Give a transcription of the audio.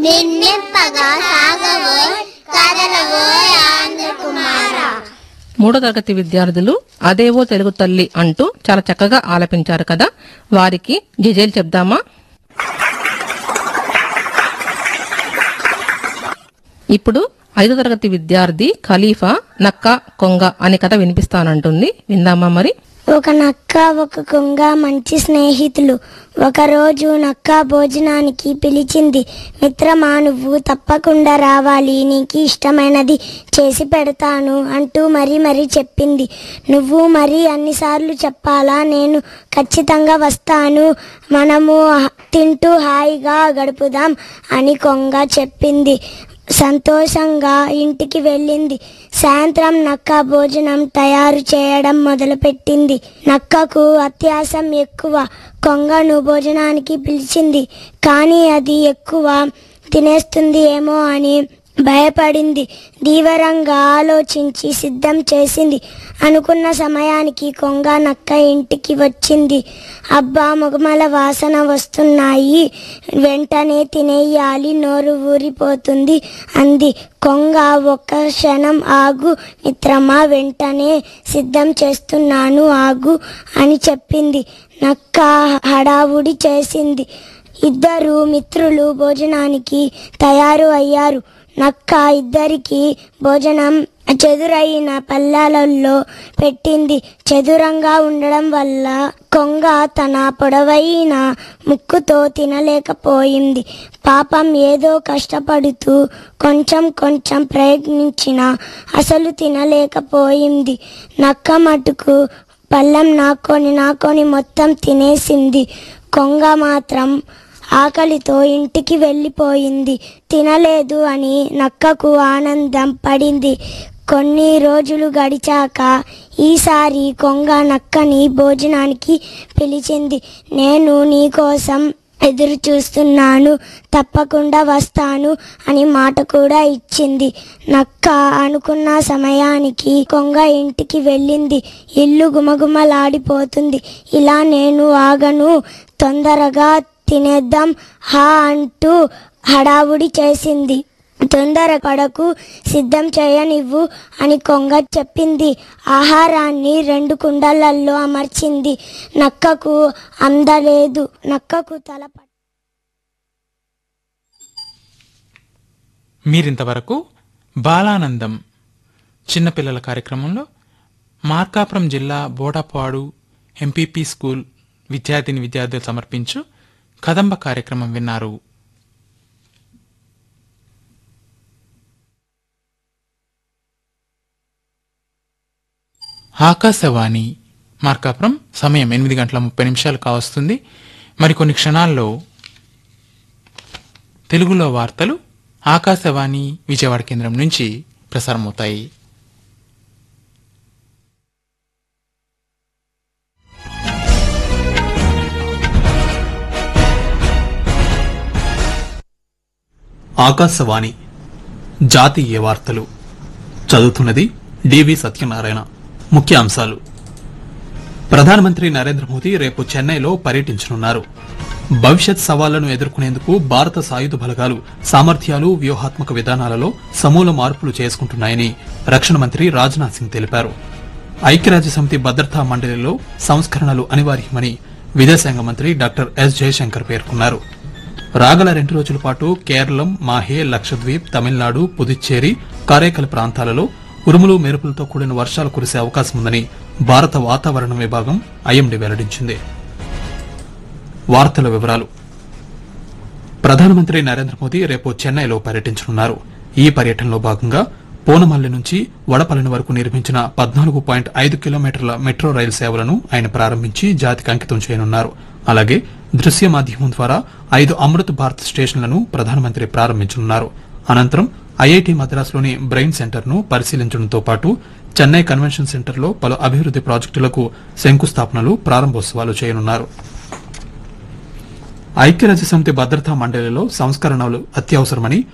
నిన్నెప్పగా సాగవోయ్ కదలవోయ్ ఆంధ్రకుమార మూడో తరగతి విద్యార్థులు అదేవో తెలుగు తల్లి అంటూ చాలా చక్కగా ఆలపించారు కదా వారికి జిజేలు చెప్దామా ఇప్పుడు ఐదో తరగతి విద్యార్థి ఖలీఫా నక్క కొంగ అనే కథ వినిపిస్తానంటుంది విందామా మరి ఒక నక్క ఒక కొంగ మంచి స్నేహితులు ఒకరోజు నక్క భోజనానికి పిలిచింది మిత్రమా నువ్వు తప్పకుండా రావాలి నీకు ఇష్టమైనది చేసి పెడతాను అంటూ మరీ మరీ చెప్పింది నువ్వు మరి అన్నిసార్లు చెప్పాలా నేను ఖచ్చితంగా వస్తాను మనము హ- తింటూ హాయిగా గడుపుదాం అని కొంగ చెప్పింది సంతోషంగా ఇంటికి వెళ్ళింది సాయంత్రం నక్క భోజనం తయారు చేయడం మొదలుపెట్టింది నక్కకు అత్యాసం ఎక్కువ కొంగను భోజనానికి పిలిచింది కానీ అది ఎక్కువ తినేస్తుంది ఏమో అని భయపడింది తీవ్రంగా ఆలోచించి సిద్ధం చేసింది అనుకున్న సమయానికి కొంగ నక్క ఇంటికి వచ్చింది అబ్బా మొగమల వాసన వస్తున్నాయి వెంటనే తినేయాలి నోరు ఊరిపోతుంది అంది కొంగ ఒక్క క్షణం ఆగు మిత్రమా వెంటనే సిద్ధం చేస్తున్నాను ఆగు అని చెప్పింది నక్క హడావుడి చేసింది ఇద్దరు మిత్రులు భోజనానికి తయారు అయ్యారు నక్క ఇద్దరికి భోజనం చెదురైన పల్లాలలో పెట్టింది చదురంగా ఉండడం వల్ల కొంగ తన పొడవైన ముక్కుతో తినలేకపోయింది పాపం ఏదో కష్టపడుతూ కొంచెం కొంచెం ప్రయత్నించిన అసలు తినలేకపోయింది నక్క మటుకు పళ్ళం నాకొని నాకొని మొత్తం తినేసింది కొంగ మాత్రం ఆకలితో ఇంటికి వెళ్ళిపోయింది తినలేదు అని నక్కకు ఆనందం పడింది కొన్ని రోజులు గడిచాక ఈసారి కొంగ నక్కని భోజనానికి పిలిచింది నేను నీకోసం ఎదురు చూస్తున్నాను తప్పకుండా వస్తాను అని మాట కూడా ఇచ్చింది నక్క అనుకున్న సమయానికి కొంగ ఇంటికి వెళ్ళింది ఇల్లు గుమగుమలాడిపోతుంది ఇలా నేను ఆగను తొందరగా తినేద్దాం హా అంటూ హడావుడి చేసింది తొందర పడకు సిద్ధం చేయనివ్వు అని కొంగ చెప్పింది ఆహారాన్ని రెండు కుండలల్లో అమర్చింది నక్కకు అందలేదు నక్కకు తల ప- మీరింతవరకు బాలానందం చిన్నపిల్లల కార్యక్రమంలో మార్కాపురం జిల్లా బోడపాడు ఎంపీపీ స్కూల్ విద్యార్థిని విద్యార్థులు సమర్పించు కదంబ కార్యక్రమం విన్నారు ఆకాశవాణి మార్కాపురం సమయం ఎనిమిది గంటల ముప్పై నిమిషాలు కావస్తుంది మరికొన్ని క్షణాల్లో తెలుగులో వార్తలు ఆకాశవాణి విజయవాడ కేంద్రం నుంచి ప్రసారమవుతాయి ఆకాశవాణి జాతీయ వార్తలు చదువుతున్నది డివి సత్యనారాయణ ముఖ్యాంశాలు ప్రధానమంత్రి నరేంద్ర మోదీ రేపు చెన్నైలో పర్యటించనున్నారు భవిష్యత్ సవాళ్లను ఎదుర్కొనేందుకు భారత సాయుధ బలగాలు సామర్థ్యాలు వ్యూహాత్మక విధానాలలో సమూల మార్పులు చేసుకుంటున్నాయని రక్షణ మంత్రి రాజ్నాథ్ సింగ్ తెలిపారు ఐక్యరాజ్య సమితి భద్రతా మండలిలో సంస్కరణలు అనివార్యమని విదేశాంగ మంత్రి డాక్టర్ ఎస్ జయశంకర్ పేర్కొన్నారు రాగల రెండు రోజుల పాటు కేరళం మాహే లక్షద్వీప్ తమిళనాడు పుదుచ్చేరి కారైకల్ ప్రాంతాలలో ఉరుములు మెరుపులతో కూడిన వర్షాలు కురిసే అవకాశం ఉందని భారత వాతావరణ విభాగం ఐఎండీ వెల్లడించింది వార్తల వివరాలు ప్రధానమంత్రి నరేంద్ర మోదీ రేపు చెన్నైలో పర్యటించనున్నారు ఈ పర్యటనలో భాగంగా పూనమల్లి నుంచి వడపల్లిని వరకు నిర్మించిన పద్నాలుగు పాయింట్ ఐదు కిలోమీటర్ల మెట్రో రైలు సేవలను ఆయన ప్రారంభించి జాతికి అంకితం చేయనున్నారు అలాగే దృశ్య మాధ్యమం ద్వారా ఐదు అమృత్ భారత్ స్టేషన్లను ప్రధానమంత్రి ప్రారంభించనున్నారు అనంతరం ఐఐటి మద్రాసులోని బ్రెయిన్ సెంటర్ ను పరిశీలించడంతో పాటు చెన్నై కన్వెన్షన్ సెంటర్లో పలు అభివృద్ది ప్రాజెక్టులకు శంకుస్థాపనలు ప్రారంభోత్సవాలు చేయనున్నారు ఐక్యరాజ్య సమితి భద్రతా మండలిలో సంస్కరణలు అత్యవసరమని